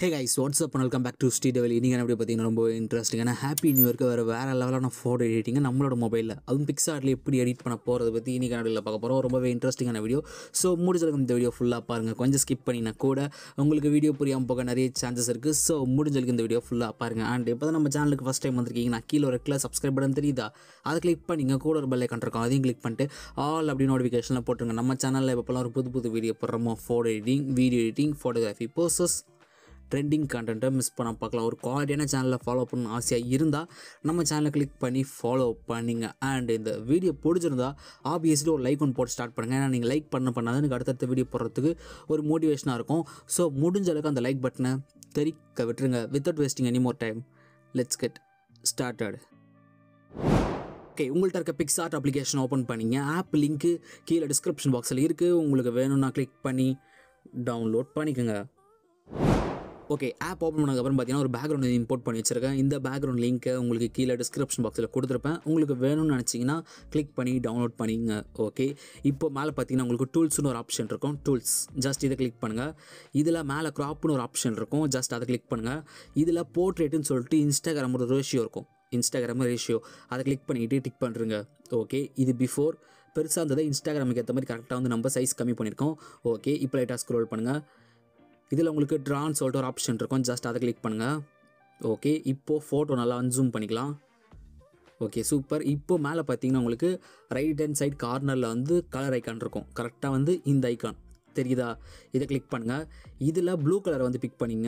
hey guys what's up welcome back to Sri டெவலி நீங்கள் எப்படி பார்த்தீங்கன்னா ரொம்ப இன்ட்ரெஸ்டிங்கான ஹாப்பி நியூ இயர்க்கு வேறு வேறு லெவலான ஃபோட்டோ எடிட்டிங்க நம்மளோட மொபைலில் அதுவும் பிக்சார்ட்டில் எப்படி எடிட் பண்ண போகிறத பற்றி இன்றைக்கி நடுவில் பார்க்க போகிறோம் ரொம்பவே இன்ட்ரெஸ்டிங்கான வீடியோ ஸோ முடிஞ்சளவுக்கு இந்த வீடியோ ஃபுல்லாக பாருங்கள் கொஞ்சம் ஸ்கிப் பண்ணினா கூட உங்களுக்கு வீடியோ புரியாமல் போக நிறைய சான்சஸ் இருக்குது ஸோ முடிஞ்சளவுக்கு இந்த வீடியோ ஃபுல்லாக பாருங்கள் அண்ட் இப்போ தான் நம்ம சேனலுக்கு ஃபஸ்ட் டைம் வந்திருக்கீங்கன்னா கீழே ஒரு கிளாஸ் சப்ஸ்கிரைப் பட்டன் தெரியுதா அதை கிளிக் பண்ணிங்க கூட ஒரு பெல்லை கண்டிருக்கோம் அதையும் கிளிக் பண்ணிட்டு ஆல் அப்படி நோட்டிஃபிகேஷனில் போட்டுருங்க நம்ம சேனலில் எப்போல்லாம் ஒரு புது புது வீடியோ போடுறோமோ photo editing video editing photography posters trending கண்டென்ட்டை மிஸ் பண்ண பார்க்கலாம் ஒரு குவாலிட்டியான சேனலை ஃபாலோ பண்ணணும் ஆசையாக இருந்தால் நம்ம சேனலை கிளிக் பண்ணி ஃபாலோ பண்ணிங்க அண்ட் இந்த வீடியோ பிடிச்சிருந்தா ஆப்வியஸ்லி ஒரு லைக் ஒன்று போட்டு ஸ்டார்ட் பண்ணுங்கள் ஏன்னா நீங்கள் லைக் பண்ண பண்ணாதான் எனக்கு அடுத்தடுத்த வீடியோ போடுறதுக்கு ஒரு மோட்டிவேஷனாக இருக்கும் ஸோ முடிஞ்ச அளவுக்கு அந்த லைக் பட்டனை தெரிக்க விட்டுருங்க without wasting any more time let's get started okay உங்கள்கிட்ட இருக்க பிக்ஸார்ட் அப்ளிகேஷன் ஓப்பன் பண்ணிங்க ஆப் லிங்க்கு கீழே டிஸ்கிரிப்ஷன் பாக்ஸில் இருக்குது உங்களுக்கு வேணும்னா கிளிக் பண்ணி டவுன்லோட் பண்ணிக்கோங்க ஓகே ஆப் ஓப்பன் பண்ணதுக்கப்புறம் பார்த்தீங்கன்னா ஒரு பேக்ரவுண்ட் இம்போர்ட் பண்ணி வச்சிருக்கேன் இந்த பேக்ரவுண்ட் லிங்க்கை உங்களுக்கு கீழே டிஸ்கிரிப்ஷன் பாக்ஸில் கொடுத்துருப்பேன் உங்களுக்கு வேணும்னு நினச்சிங்கன்னா கிளிக் பண்ணி டவுன்லோட் பண்ணிங்க ஓகே இப்போ மேலே பார்த்தீங்கன்னா உங்களுக்கு டூல்ஸ்னு ஒரு ஆப்ஷன் இருக்கும் டூல்ஸ் ஜஸ்ட் இதை கிளிக் பண்ணுங்கள் இதில் மேலே க்ராப்னு ஒரு ஆப்ஷன் இருக்கும் ஜஸ்ட் அதை கிளிக் பண்ணுங்கள் இதில் போர்ட்ரேட்டுன்னு சொல்லிட்டு இன்ஸ்டாகிராமோட ரேஷியோ இருக்கும் இன்ஸ்டாகிராம் ரேஷியோ அதை கிளிக் பண்ணிவிட்டு டிக் பண்ணுறங்க ஓகே இது பிஃபோர் பெருசாக இருந்ததை இன்ஸ்டாகிராமுக்கு ஏற்ற மாதிரி கரெக்டாக வந்து நம்ம சைஸ் கம்மி பண்ணியிருக்கோம் ஓகே இப்போ லைட்டாக ஸ்க்ரோல் பண்ணுங்கள் இதில் உங்களுக்கு ட்ரான்னு சொல்லிட்டு ஒரு ஆப்ஷன் இருக்கும் ஜஸ்ட் அதை கிளிக் பண்ணுங்கள் ஓகே இப்போது ஃபோட்டோ நல்லா அன்சூம் பண்ணிக்கலாம் ஓகே சூப்பர் இப்போ மேலே பார்த்தீங்கன்னா உங்களுக்கு ரைட் ஹேண்ட் சைட் கார்னரில் வந்து கலர் ஐக்கான் இருக்கும் கரெக்டாக வந்து இந்த ஐக்கான் தெரியுதா இதை கிளிக் பண்ணுங்கள் இதில் ப்ளூ கலரை வந்து பிக் பண்ணிங்க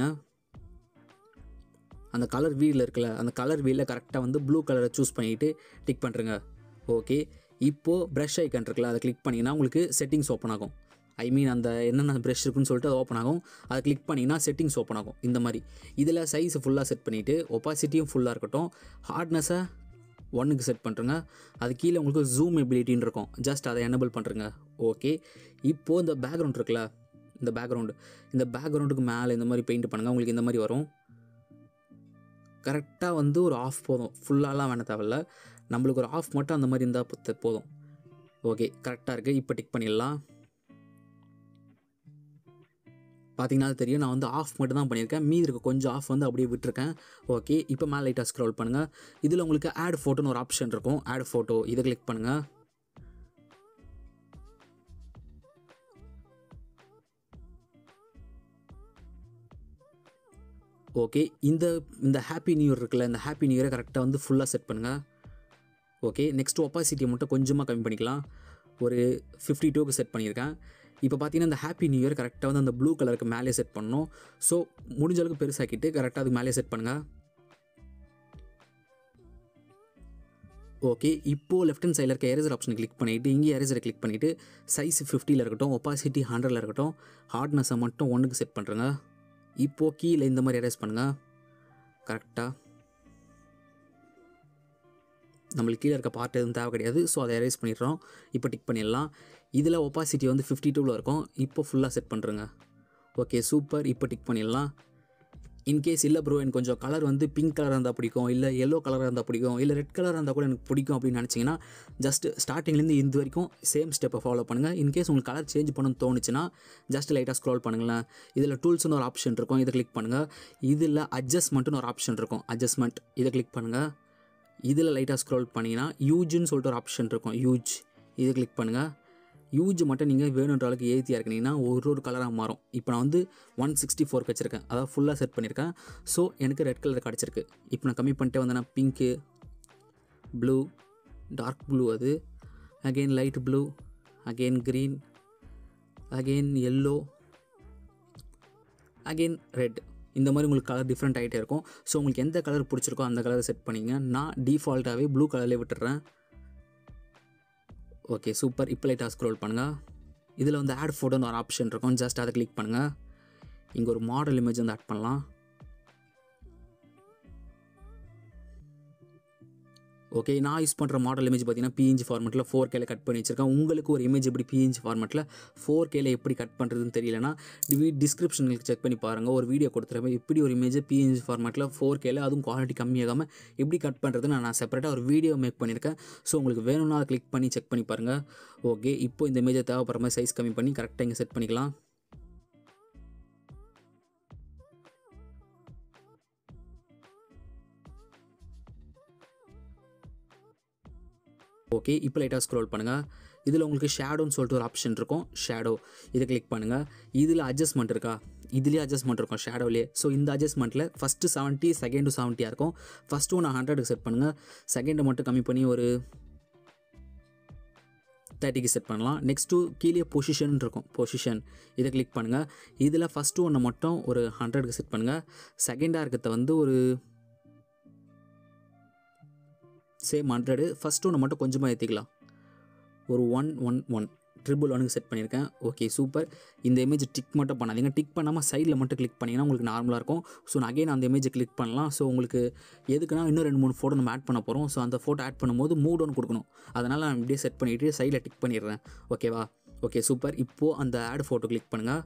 அந்த கலர் வீலில் இருக்குல்ல அந்த கலர் வீலில் கரெக்டாக வந்து ப்ளூ கலரை சூஸ் பண்ணிவிட்டு டிக் பண்ணுறங்க ஓகே இப்போது ப்ரஷ் ஐக்கான் இருக்குல்ல அதை கிளிக் பண்ணிங்கன்னா உங்களுக்கு செட்டிங்ஸ் ஓப்பன் ஆகும் ஐ மீன் அந்த என்னென்ன ப்ரஷ் இருக்குன்னு சொல்லிட்டு அது ஓப்பன் ஆகும் அதை கிளிக் பண்ணிங்கன்னா செட்டிங்ஸ் ஓப்பன் ஆகும் இந்த மாதிரி இதில் சைஸை ஃபுல்லாக செட் பண்ணிவிட்டு ஒப்பாசிட்டியும் ஃபுல்லாக இருக்கட்டும் ஹார்ட்னஸை ஒன்றுக்கு செட் பண்ணுறங்க அது கீழே உங்களுக்கு ஜூம் எபிலிட்டின்னு இருக்கும் ஜஸ்ட் அதை எனபிள் பண்ணுறங்க ஓகே இப்போது இந்த பேக்ரவுண்ட் இருக்குல்ல இந்த பேக்ரவுண்டு இந்த பேக்ரவுண்டுக்கு மேலே இந்த மாதிரி பெயிண்ட் பண்ணுங்கள் உங்களுக்கு இந்த மாதிரி வரும் கரெக்டாக வந்து ஒரு ஆஃப் போதும் ஃபுல்லாலாம் வேண தேவையில்ல நம்மளுக்கு ஒரு ஆஃப் மட்டும் அந்த மாதிரி இருந்தால் போதும் ஓகே கரெக்டாக இருக்குது இப்போ டிக் பண்ணிடலாம் பார்த்தீங்கன்னா தெரியும் நான் வந்து ஆஃப் மட்டும் தான் பண்ணியிருக்கேன் மீதி இருக்க கொஞ்சம் ஆஃப் வந்து அப்படியே விட்டுருக்கேன் ஓகே இப்போ மேலே லைட்டாக ஸ்க்ரோல் பண்ணுங்கள் இதில் உங்களுக்கு ஆட் ஃபோட்டோன்னு ஒரு ஆப்ஷன் இருக்கும் ஆட் ஃபோட்டோ இதை கிளிக் பண்ணுங்கள் ஓகே இந்த இந்த ஹாப்பி நியூ இயர் இருக்குல்ல இந்த ஹாப்பி நியூ இயரை கரெக்டாக வந்து ஃபுல்லாக செட் பண்ணுங்கள் ஓகே நெக்ஸ்ட் ஒப்பாசிட்டியை மட்டும் கொஞ்சமாக கம்மி பண்ணிக்கலாம் ஒரு ஃபிஃப்டி டூக்கு செட் பண்ணியிருக்கேன் இப்போ பார்த்தீங்கன்னா இந்த ஹாப்பி நியூ இயர் கரெக்டாக வந்து அந்த ப்ளூ கலருக்கு மேலே செட் பண்ணணும் ஸோ முடிஞ்ச அளவுக்கு பெருசாக்கிட்டு கரெக்டாக அதுக்கு மேலே செட் பண்ணுங்கள் ஓகே இப்போது லெஃப்ட் ஹேண்ட் சைடில் இருக்க எரேசர் ஆப்ஷன் கிளிக் பண்ணிவிட்டு இங்கே எரேசரை கிளிக் பண்ணிவிட்டு சைஸ் ஃபிஃப்டியில் இருக்கட்டும் ஒப்பாசிட்டி ஹண்ட்ரடில் இருக்கட்டும் ஹார்ட்னஸை மட்டும் ஒன்றுக்கு செட் பண்ணுறேங்க இப்போது கீழே இந்த மாதிரி எரேஸ் பண்ணுங்கள் கரெக்டாக நம்மளுக்கு கீழே இருக்க பார்ட் எதுவும் தேவை கிடையாது ஸோ அதை எரேஸ் பண்ணிடுறோம் இப்போ டிக் பண்ணிடலாம் இதில் ஒப்பாசிட்டி வந்து ஃபிஃப்டி டூவில் இருக்கும் இப்போ ஃபுல்லாக செட் பண்ணுறேங்க ஓகே சூப்பர் இப்போ டிக் பண்ணிடலாம் இன்கேஸ் இல்லை ப்ரோ எனக்கு கொஞ்சம் கலர் வந்து பிங்க் கலராக இருந்தால் பிடிக்கும் இல்லை எல்லோ கலராக இருந்தால் பிடிக்கும் இல்லை ரெட் கலராக இருந்தால் கூட எனக்கு பிடிக்கும் அப்படின்னு நினச்சிங்கன்னா ஜஸ்ட் ஸ்டார்டிங்லேருந்து இது வரைக்கும் சேம் ஸ்டெப்பை ஃபாலோ பண்ணுங்கள் இன்கேஸ் உங்களுக்கு கலர் சேஞ்ச் பண்ணணும்னு தோணுச்சுன்னா ஜஸ்ட் லைட்டாக ஸ்க்ரோல் பண்ணுங்களேன் இதில் டூல்ஸ்னு ஒரு ஆப்ஷன் இருக்கும் இதை கிளிக் பண்ணுங்கள் இதில் அட்ஜஸ்ட்மெண்ட்டுன்னு ஒரு ஆப்ஷன் இருக்கும் அட்ஜஸ்ட்மெண்ட் இதை கிளிக் பண்ணுங்கள் இதில் லைட்டாக ஸ்க்ரோல் பண்ணிங்கன்னா யூஜ்னு சொல்லிட்டு ஒரு ஆப்ஷன் இருக்கும் யூஜ் இதை கிளிக் பண்ணுங்கள் யூஜ் மட்டும் நீங்கள் வேணுன்ற அளவுக்கு ஏற்றியாக இருக்கீங்கன்னா ஒரு ஒரு கலராக மாறும் இப்போ நான் வந்து ஒன் சிக்ஸ்டி ஃபோர் வச்சுருக்கேன் அதாவது ஃபுல்லாக செட் பண்ணியிருக்கேன் ஸோ எனக்கு ரெட் கலர் கிடச்சிருக்கு இப்போ நான் கம்மி பண்ணிட்டே வந்தேன்னா பிங்க்கு ப்ளூ டார்க் ப்ளூ அது again light blue again green again yellow again red இந்த மாதிரி உங்களுக்கு கலர் டிஃப்ரெண்ட் ஆகிட்டே இருக்கும் ஸோ உங்களுக்கு எந்த கலர் பிடிச்சிருக்கோ அந்த கலரை செட் பண்ணிங்க நான் டிஃபால்ட்டாகவே ப்ளூ கலர்லேயே விட்டுறேன் ஓகே சூப்பர் இப்போ லைட்டாக ஸ்க்ரோல் பண்ணுங்கள் இதில் வந்து ஆட் ஃபோட்டோன்னு ஒரு ஆப்ஷன் இருக்கும் ஜஸ்ட் அதை கிளிக் பண்ணுங்கள் இங்கே ஒரு மாடல் இமேஜ் வந்து ஆட் பண்ணலாம் ஓகே நான் யூஸ் பண்ணுற மாடல் இமேஜ் பார்த்தீங்கன்னா பிஎன்ஜி ஃபார்மெட்டில் ஃபோர் கேல கட் பண்ணி வச்சிருக்கேன் உங்களுக்கு ஒரு இமேஜ் எப்படி பிஎன்ஜி ஃபார்மெட்டில் ஃபோர் கேல எப்படி கட் பண்ணுறதுன்னு தெரியலனா டிஸ்கிரிப்ஷனுக்கு செக் பண்ணி பாருங்கள் ஒரு வீடியோ கொடுத்துருப்பேன் எப்படி ஒரு இமேஜ் பிஎன்ஜி ஃபார்மெட்டில் ஃபோர் கேல அதுவும் குவாலிட்டி கம்மியாகாமல் எப்படி கட் பண்ணுறதுன்னு நான் செப்பரேட்டாக ஒரு வீடியோ மேக் பண்ணியிருக்கேன் ஸோ உங்களுக்கு வேணும்னா அதை கிளிக் பண்ணி செக் பண்ணி பாருங்கள் ஓகே இப்போ இந்த இமேஜை தேவைப்படுற மாதிரி சைஸ் கம்மி பண்ணி கரெக்டாக இங்கே செட் பண்ணிக்கலாம் ஓகே இப்போ லைட்டாக ஸ்க்ரோல் பண்ணுங்கள் இதில் உங்களுக்கு ஷேடோன்னு சொல்லிட்டு ஒரு ஆப்ஷன் இருக்கும் ஷேடோ இதை கிளிக் பண்ணுங்கள் இதில் அட்ஜஸ்ட்மெண்ட் இருக்கா இதுலேயே அட்ஜஸ்ட்மெண்ட் இருக்கும் ஷேடோலேயே ஸோ இந்த அட்ஜஸ்ட்மெண்ட்டில் ஃபஸ்ட்டு செவன்ட்டி செகண்ட் செவன்ட்டியாக இருக்கும் ஃபஸ்ட்டு ஒன்று ஹண்ட்ரடுக்கு செட் பண்ணுங்கள் செகண்டை மட்டும் கம்மி பண்ணி ஒரு தேர்ட்டிக்கு செட் பண்ணலாம் நெக்ஸ்ட்டு கீழே பொசிஷன் இருக்கும் பொசிஷன் இதை கிளிக் பண்ணுங்கள் இதில் ஃபஸ்ட்டு ஒன்று மட்டும் ஒரு ஹண்ட்ரடுக்கு செட் பண்ணுங்கள் செகண்டாக இருக்கிறத வந்து ஒரு சேம் ஹண்ட்ரடு ஃபஸ்ட்டு ஒன்று மட்டும் கொஞ்சமாக ஏற்றிக்கலாம் ஒரு ஒன் ஒன் ஒன் ட்ரிபிள் ஒனுக்கு செட் பண்ணியிருக்கேன் ஓகே சூப்பர் இந்த இமேஜ் டிக் மட்டும் பண்ணாதீங்க டிக் பண்ணாமல் சைடில் மட்டும் கிளிக் பண்ணிங்கன்னா உங்களுக்கு நார்மலாக இருக்கும் ஸோ நான் அகைன் அந்த இமேஜை கிளிக் பண்ணலாம் ஸோ உங்களுக்கு எதுக்குன்னா இன்னும் ரெண்டு மூணு ஃபோட்டோ நம்ம ஆட் பண்ண போகிறோம் ஸோ அந்த ஃபோட்டோ ஆட் பண்ணும்போது மூட் ஒன்று கொடுக்கணும் அதனால் நான் இப்படியே செட் பண்ணிவிட்டு சைடில் டிக் பண்ணிடுறேன் ஓகேவா ஓகே சூப்பர் இப்போது அந்த ஆட் ஃபோட்டோ கிளிக் பண்ணுங்கள்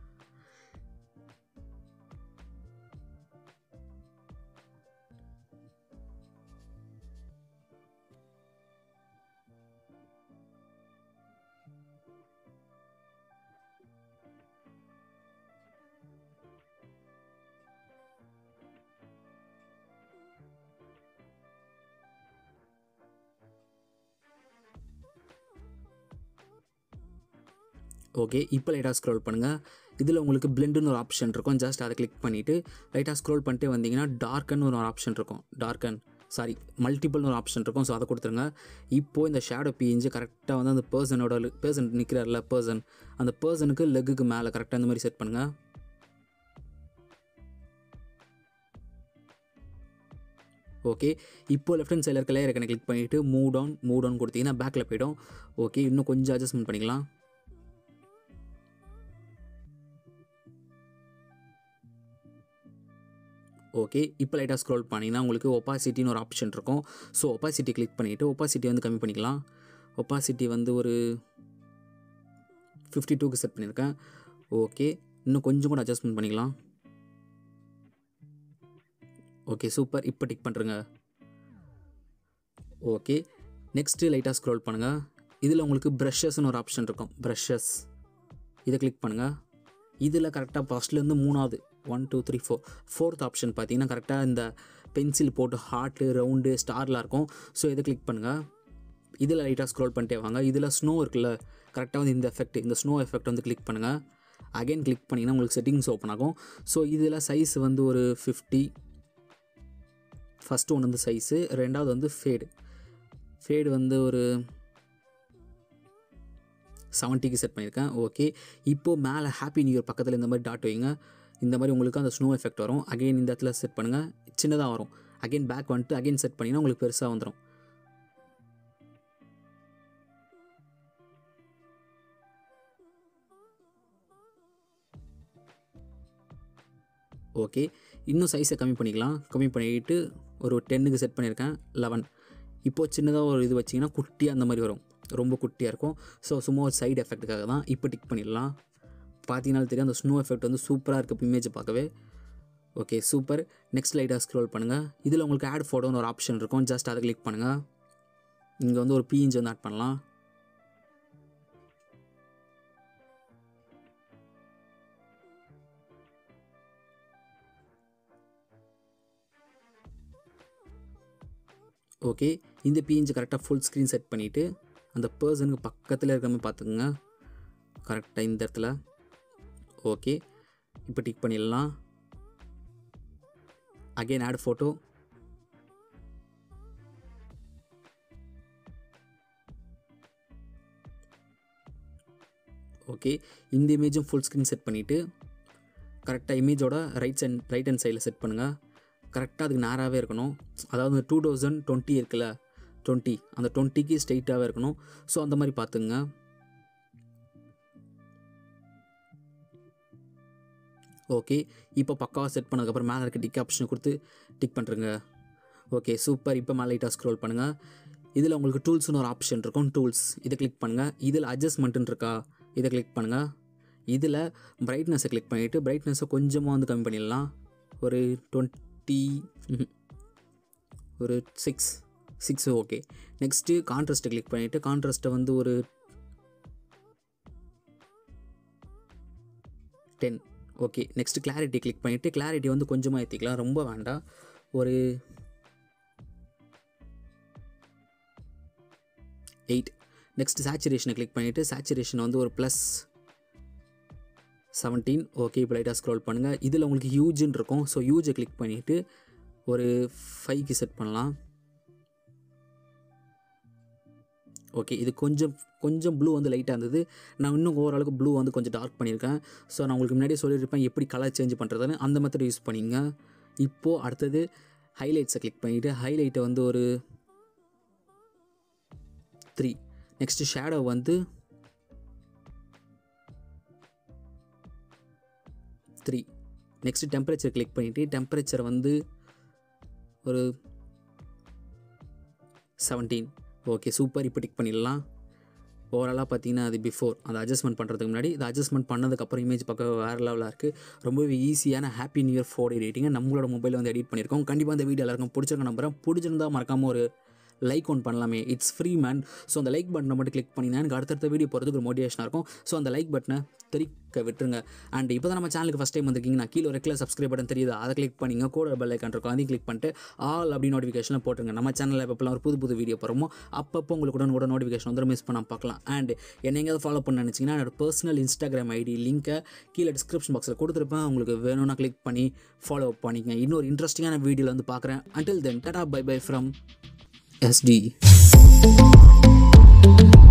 ஓகே இப்போ லைட்டாக ஸ்க்ரோல் பண்ணுங்கள் இதில் உங்களுக்கு பிளெண்டுன்னு ஒரு ஆப்ஷன் இருக்கும் ஜஸ்ட் அதை கிளிக் பண்ணிவிட்டு லைட்டாக ஸ்க்ரோல் பண்ணிட்டு வந்தீங்கன்னா டார்க்கன்னு ஒரு ஆப்ஷன் இருக்கும் டார்க்கன் சாரி மல்டிபிள்னு ஒரு ஆப்ஷன் இருக்கும் ஸோ அதை கொடுத்துருங்க இப்போது இந்த ஷேடோ பிஞ்சு கரெக்டாக வந்து அந்த பர்சனோட பர்சன் நிற்கிறார்ல பர்சன் அந்த பர்சனுக்கு லெக்குக்கு மேலே கரெக்டாக இந்த மாதிரி செட் பண்ணுங்கள் ஓகே இப்போ லெஃப்ட் ஹேண்ட் சைடில் இருக்க லேயர் கணக்கு கிளிக் பண்ணிவிட்டு மூவ் டவுன் மூவ் டவுன் கொடுத்தீங்கன்னா பேக்கில் போய்டும் ஓகே இன்னும் கொஞ்சம் அட்ஜஸ்ட்மெண்ட் பண்ணிக்கலாம் ஓகே இப்போ லைட்டாக ஸ்க்ரோல் பண்ணிங்கன்னா உங்களுக்கு ஒப்பாசிட்டின்னு ஒரு ஆப்ஷன் இருக்கும் ஸோ ஒப்பாசிட்டி கிளிக் பண்ணிவிட்டு ஒப்பாசிட்டி வந்து கம்மி பண்ணிக்கலாம் ஒப்பாசிட்டி வந்து ஒரு ஃபிஃப்டி டூக்கு செட் பண்ணியிருக்கேன் ஓகே இன்னும் கொஞ்சம் கூட அட்ஜஸ்ட்மெண்ட் பண்ணிக்கலாம் ஓகே சூப்பர் இப்போ டிக் பண்ணுறங்க ஓகே நெக்ஸ்ட்டு லைட்டாக ஸ்க்ரோல் பண்ணுங்கள் இதில் உங்களுக்கு ப்ரஷஸ்னு ஒரு ஆப்ஷன் இருக்கும் ப்ரஷஸ் இதை கிளிக் பண்ணுங்கள் இதில் கரெக்டாக ஃபஸ்ட்லேருந்து மூணாவது one two three four fourth option பார்த்தீங்கன்னா கரெக்டாக இந்த பென்சில் போட்டு ஹார்ட்டு ரவுண்டு ஸ்டார்லாம் இருக்கும் ஸோ இதை கிளிக் பண்ணுங்கள் இதில் லைட்டாக ஸ்க்ரோல் பண்ணிட்டே வாங்க இதில் ஸ்னோ இருக்குல்ல கரெக்டாக வந்து இந்த எஃபெக்ட் இந்த ஸ்னோ எஃபெக்ட் வந்து கிளிக் பண்ணுங்கள் அகைன் கிளிக் பண்ணிங்கன்னா உங்களுக்கு செட்டிங்ஸ் ஓப்பன் ஆகும் ஸோ இதில் சைஸ் வந்து ஒரு ஃபிஃப்டி ஃபஸ்ட்டு ஒன்று வந்து சைஸு ரெண்டாவது வந்து ஃபேடு ஃபேடு வந்து ஒரு செவன்ட்டிக்கு செட் பண்ணியிருக்கேன் ஓகே இப்போது மேலே ஹாப்பி நியூ இயர் பக்கத்தில் இந்த மாதிரி டாட் வைங்க இந்த மாதிரி உங்களுக்கு அந்த ஸ்னோ எஃபெக்ட் வரும் அகைன் இந்த இடத்துல செட் பண்ணுங்கள் சின்னதாக வரும் அகைன் பேக் வந்துட்டு அகைன் செட் பண்ணிங்கன்னா உங்களுக்கு பெருசாக வந்துடும் ஓகே இன்னும் சைஸை கம்மி பண்ணிக்கலாம் கம்மி பண்ணிவிட்டு ஒரு டென்னுக்கு செட் பண்ணியிருக்கேன் லெவன் இப்போது சின்னதாக ஒரு இது வச்சிங்கன்னா குட்டியாக அந்த மாதிரி வரும் ரொம்ப குட்டியாக இருக்கும் ஸோ சும்மா ஒரு சைடு எஃபெக்ட்டுக்காக தான் இப்போ டிக் பண்ணிடலாம் பார்த்தீங்கனாலும் தெரியும் அந்த ஸ்னோ எஃபெக்ட் வந்து சூப்பராக இருக்குது இமேஜை பார்க்கவே ஓகே சூப்பர் நெக்ஸ்ட் லைட்டாக ஸ்க்ரோல் பண்ணுங்கள் இதில் உங்களுக்கு ஆட் ஃபோட்டோன்னு ஒரு ஆப்ஷன் இருக்கும் ஜஸ்ட் அதை கிளிக் பண்ணுங்கள் இங்கே வந்து ஒரு பிஎன்ஜி வந்து ஆட் பண்ணலாம் ஓகே இந்த பிஎன்ஜி கரெக்டாக ஃபுல் ஸ்க்ரீன் செட் பண்ணிவிட்டு அந்த பர்சனுக்கு பக்கத்தில் இருக்கிற மாதிரி பார்த்துக்குங்க கரெக்டாக இந்த இடத்துல ஓகே இப்போ டிக் பண்ணிடலாம் அகெயின் ஆட் ஃபோட்டோ ஓகே இந்த இமேஜும் ஃபுல் ஸ்க்ரீன் செட் பண்ணிவிட்டு கரெக்டாக இமேஜோட ரைட் சைட் ரைட் ஹேண்ட் சைடில் செட் பண்ணுங்கள் கரெக்டாக அதுக்கு நேராகவே இருக்கணும் அதாவது டூ தௌசண்ட் டுவெண்ட்டி இருக்குல்ல டுவெண்ட்டி அந்த டுவெண்ட்டிக்கு ஸ்ட்ரைட்டாகவே இருக்கணும் ஸோ அந்த மாதிரி பார்த்துங்க ஓகே இப்போ பக்காவாக செட் பண்ணதுக்கப்புறம் மேலே இருக்க டிக் ஆப்ஷனை கொடுத்து டிக் பண்ணுறங்க ஓகே சூப்பர் இப்போ மேலே லைட்டாக ஸ்க்ரோல் பண்ணுங்கள் இதில் உங்களுக்கு டூல்ஸ்னு ஒரு ஆப்ஷன் இருக்கும் டூல்ஸ் இதை கிளிக் பண்ணுங்கள் இதில் அட்ஜஸ்ட்மெண்ட்டுன்னு இருக்கா இதை கிளிக் பண்ணுங்கள் இதில் பிரைட்னஸை கிளிக் பண்ணிவிட்டு பிரைட்னஸை கொஞ்சமாக வந்து கம்மி பண்ணிடலாம் ஒரு டுவெண்ட்டி ஒரு சிக்ஸ் சிக்ஸ் ஓகே நெக்ஸ்ட்டு கான்ட்ராஸ்ட்டை கிளிக் பண்ணிவிட்டு கான்ட்ராஸ்ட்டை வந்து ஒரு ten okay next clarity click பண்ணிவிட்டு கிளாரிட்டி வந்து கொஞ்சமாக ஏற்றிக்கலாம் ரொம்ப வேண்டாம் ஒரு எயிட் நெக்ஸ்ட் சேச்சுரேஷனை கிளிக் பண்ணிவிட்டு சேச்சுரேஷன் வந்து ஒரு ப்ளஸ் செவன்டீன் ஓகே இப்போ லைட்டாக ஸ்க்ரோல் பண்ணுங்கள் இதில் உங்களுக்கு யூஜின்னு இருக்கும் ஸோ யூஜை கிளிக் பண்ணிவிட்டு ஒரு ஃபைவ்க்கு செட் பண்ணலாம் ஓகே இது கொஞ்சம் கொஞ்சம் ப்ளூ வந்து லைட்டாக இருந்தது நான் இன்னும் ஓரளவுக்கு ப்ளூ வந்து கொஞ்சம் டார்க் பண்ணியிருக்கேன் ஸோ நான் உங்களுக்கு முன்னாடியே சொல்லியிருப்பேன் எப்படி கலர் சேஞ்ச் பண்ணுறதுன்னு அந்த மெத்தட் யூஸ் பண்ணிங்க இப்போது அடுத்தது ஹைலைட்ஸை கிளிக் பண்ணிவிட்டு ஹைலைட்டை வந்து ஒரு த்ரீ நெக்ஸ்ட்டு ஷேடோ வந்து த்ரீ நெக்ஸ்ட்டு டெம்பரேச்சர் கிளிக் பண்ணிவிட்டு டெம்பரேச்சர் வந்து ஒரு செவன்டீன் ஓகே சூப்பர் இப்போ டிக் பண்ணிடலாம் ஓவராலாக பார்த்தீங்கன்னா அது பிஃபோர் அதை அட்ஜஸ்ட்மெண்ட் பண்ணுறதுக்கு முன்னாடி இது அட்ஜஸ்ட்மெண்ட் பண்ணதுக்கப்புறம் இமேஜ் பார்க்க வேறு லெவலாக இருக்குது ரொம்பவே ஈஸியான ஹாப்பி நியூ இயர் ஃபோட்டோ எடிட்டிங்கை நம்மளோட மொபைலில் வந்து எடிட் பண்ணியிருக்கோம் கண்டிப்பாக இந்த வீடியோ எல்லாருக்கும் பிடிச்சிருக்க நம்புறேன் பிடிச்சிருந்தா மறக்காமல் ஒரு லைக் ஒன் பண்ணலாமே இட்ஸ் ஃப்ரீ மேன் ஸோ அந்த லைக் பட்டனை மட்டும் கிளிக் பண்ணிங்கன்னா எனக்கு அடுத்தடுத்த வீடியோ போகிறதுக்கு ஒரு மோட்டிவேஷனாக இருக்கும் ஸோ அந்த லைக் பட்டனை தெரிக்க விட்டுருங்க அண்ட் இப்போ தான் நம்ம சேனலுக்கு ஃபஸ்ட் டைம் வந்திருக்கீங்க நான் கீழே ரெக்கில் சப்ஸ்கிரைப் பட்டன் தெரியுது அதை கிளிக் பண்ணிங்க கூட பெல் ஐக்கான் இருக்கும் அதையும் கிளிக் பண்ணிட்டு ஆல் அப்படி நோட்டிஃபிகேஷனில் போட்டுருங்க நம்ம சேனலில் எப்போலாம் ஒரு புது புது வீடியோ போகிறோமோ அப்பப்போ உங்களுக்கு உடனே கூட நோட்டிஃபிகேஷன் வந்து மிஸ் பண்ணாமல் பார்க்கலாம் அண்ட் என்னை எங்கேயாவது ஃபாலோ பண்ண நினச்சிங்கன்னா என்னோட பர்சனல் இன்ஸ்டாகிராம் ஐடி லிங்க்கை கீழே டிஸ்கிரிப்ஷன் பாக்ஸில் கொடுத்துருப்பேன் உங்களுக்கு வேணும்னா கிளிக் பண்ணி ஃபாலோ பண்ணிக்கங்க இன்னொரு இன்ட்ரெஸ்டிங்கான வீடியோவில் வந்து பார்க்குறேன் அண்டில் தென் டடா பை பை ஃப்ரம் SD